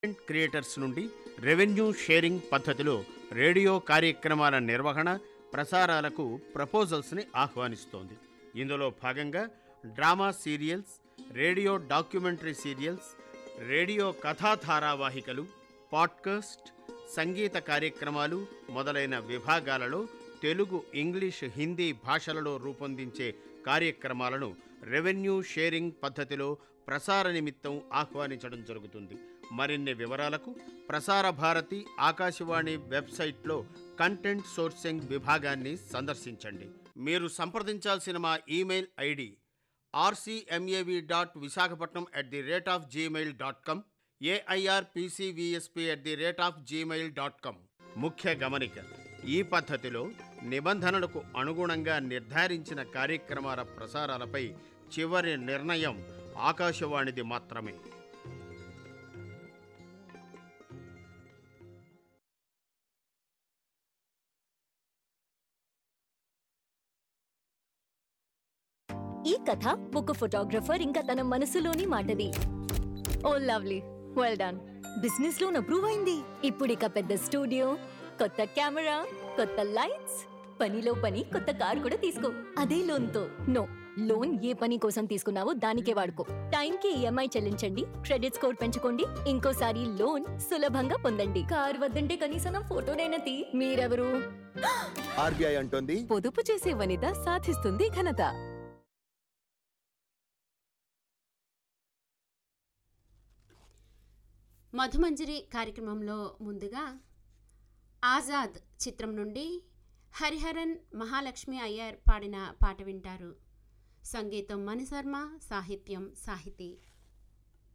content creators నుండి revenue sharing పద్ధతిలో radio కార్యక్రమాల నిర్వహణ ప్రసారాలకు ప్రపోజల్స్ని ఆహ్వానిస్తోంది ఇందులో భాగంగా drama serials radio documentary serials radio కథా ధారావాహికలు పాడ్కాస్ట్ సంగీత కార్యక్రమాలు మొదలైన విభాగాలలో తెలుగు ఇంగ్లీష్ హిందీ భాషలలో రూపొందించే కార్యక్రమాలను రెవెన్యూ షేరింగ్ పద్ధతిలో ప్రసార నిమిత్తం ఆహ్వానించడం జరుగుతుంది మరిన్ని వివరాలకు ప్రసార భారతి ఆకాశవాణి వెబ్సైట్లో కంటెంట్ సోర్సింగ్ విభాగాన్ని సందర్శించండి మీరు సంప్రదించాల్సిన మా email ID RCMAV dot Visakhapatnam at the rate of Gmail dot com AIRPCVSP at the rate of Gmail dot com ముఖ్య గమనిక ఈ పద్ధతిలో నిబంధనలకు అనుగుణంగా నిర్ధారించిన కార్యక్రమాల ప్రసారాలపై చివరి నిర్ణయం ఆకాశవాణిది మాత్రమే ఈ కథ ఒక ఫోటోగ్రఫర్ ఇంకా తన మనసులోని మాటది ఓ lovely well done business loan approve అయింది ఇప్పుడు ఇక పెద్ద స్టూడియో కొత్త కెమెరా కొత్త లైట్స్ పనిలో పని కొత్త కార్ కూడా తీసుకో అదే లోన్ తో నో లోన్ ఏ పని కోసం తీసుకున్నావో దానికే వాడుకో టైం కి ఈఎంఐ చెల్లించండి క్రెడిట్ స్కోర్ పెంచుకోండి ఇంకోసారి లోన్ సులభంగా పొందండి కార్ వద్దంటే కనీసం నా ఫోటోనైనా తీ మీరెవరు ఆర్బీఐ అంటోంది పొదుపు చేసే వనిత సాధిస్తుంది ఘనత మధుమంజరి కార్యక్రమంలో ముందుగా ఆజాద్ చిత్రం నుండి హరిహరన్ మహాలక్ష్మి అయ్యర్ పాడిన పాట వింటారు సంగీతం మణిశర్మ సాహిత్యం సాహితీ